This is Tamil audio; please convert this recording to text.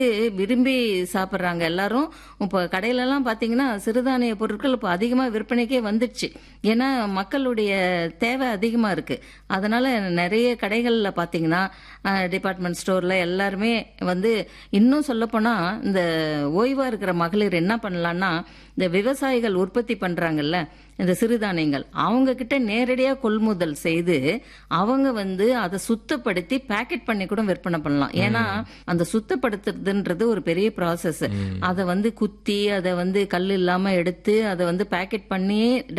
விரும்பி சாப்பிடுறாங்க எல்லாரும் இப்ப கடையில எல்லாம் பாத்தீங்கன்னா சிறுதானிய பொருட்கள் இப்ப அதிகமா விற்பனைக்கே வந்துடுச்சு ஏன்னா மக்களுடைய தேவை அதிகமா இருக்கு அதனால நிறைய கடைகள்ல பாத்தீங்கன்னா டிபார்ட்மெண்ட் ஸ்டோர்ல எல்லாருமே வந்து இன்னும் சொல்ல போனா இந்த ஓய்வா இருக்கிற மகளிர் என்ன பண்ணலாம்னா இந்த விவசாயிகள் உற்பத்தி பண்றாங்கல்ல இந்த சிறுதானியங்கள் அவங்க கிட்ட நேரடியா கொள்முதல் செய்து அவங்க வந்து அதை சுத்தப்படுத்தி பேக்கெட் பண்ணி கூட விற்பனை பண்ணலாம் ஏன்னா அந்த சுத்தப்படுத்துறதுன்றது ஒரு பெரிய ப்ராசஸ் அதை வந்து குத்தி அதை வந்து கல் இல்லாம எடுத்து அதை வந்து பேக்கெட் பண்ணி